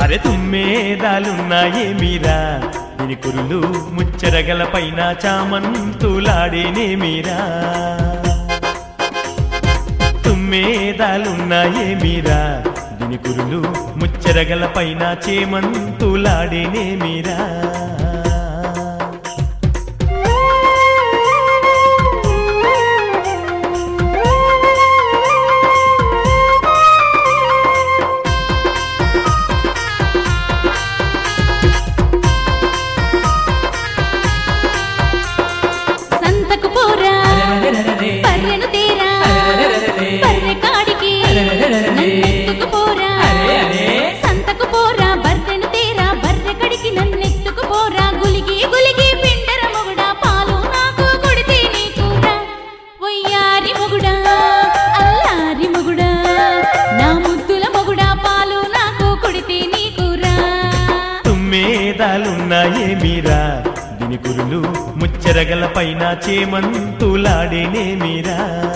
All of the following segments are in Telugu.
అరే తుమ్మేదాలున్నాయే మీరా దీని కురులు ముచ్చరగల పైన చామంతులాడేనే మీరా తుమ్మేదాలున్నాయే మీరా దీని కురులు ముచ్చరగల పైన చేమంతులాడేనే మీరా సంతకు పోరా బర్రెను తేరా బర్రె కాడికి నన్నెత్తుకు పోరా సంతకు పోరా బర్రెను తేరా బర్రె కడికి నన్నెత్తుకు పోరా గులిగి గులిగి పిండర మొగుడా పాలు నాకు కొడితే నీకురా వయ్యారి మొగుడా అల్లారి మొగుడా నా ముద్దుల మొగుడా పాలు నాకు కొడితే నీకురా తుమ్మేదాలున్నాయే మీరా దీని కురులు ముచ్చరగల పైన చేమంతులాడేనే మీరా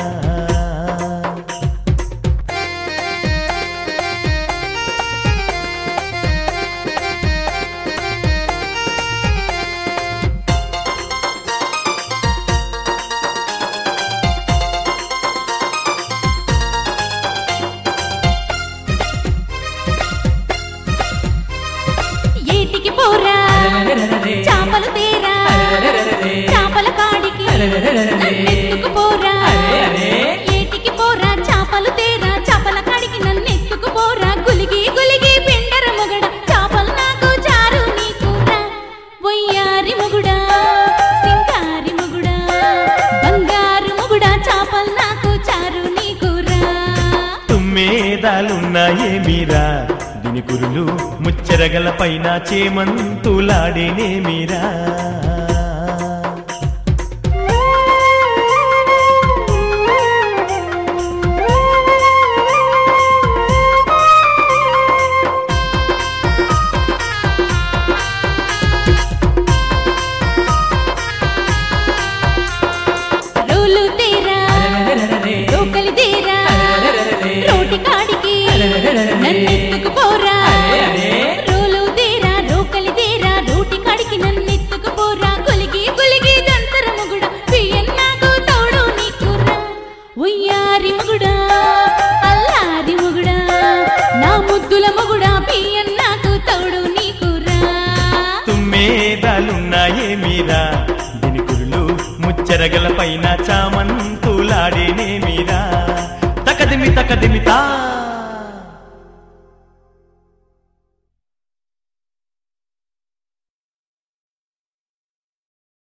ఏటికి పోరా చాపలు తేరా చాపల కాడికి నన్నెత్తుకు పోరా ఏటికి పోరా చాపలు తేరా చాపల కాడికి నన్నెత్తుకు పోరా గులిగి గులిగి పిండర మొగడ చాపలు నాకు చారు నీకురా వయ్యారి మొగుడా సింగారి మొగుడా బంగారు మొగుడా చాపలు నాకు చారు నీకురా తుమ్మేదాలున్నాయే మీరా దీని కురులు ముచ్చరగల పైన చేమంతులాడేనే మీరా రోలు తేరా రోకలి తేరా రోటి కాడికి నన్నెత్తుకు పోరా రోలు తేరా రోకలి తేరా రోటి కాడికి నన్నెత్తుకు పోరా కొలిగి కొలిగి దంతర మొగుడా పియ్యన్ నాకు తోడు నీకురా ఉయ్యారి మొగుడా అల్లారి మొగుడా నా ముద్దుల మొగుడా పియ్యన్ నాకు తోడు నీకురా తుమ్మేదాలున్నాయే మీరా దీని కురులు ముచ్చరగల పైన చామంతులాడేనే మీరా తకదిమి తకదిమి తా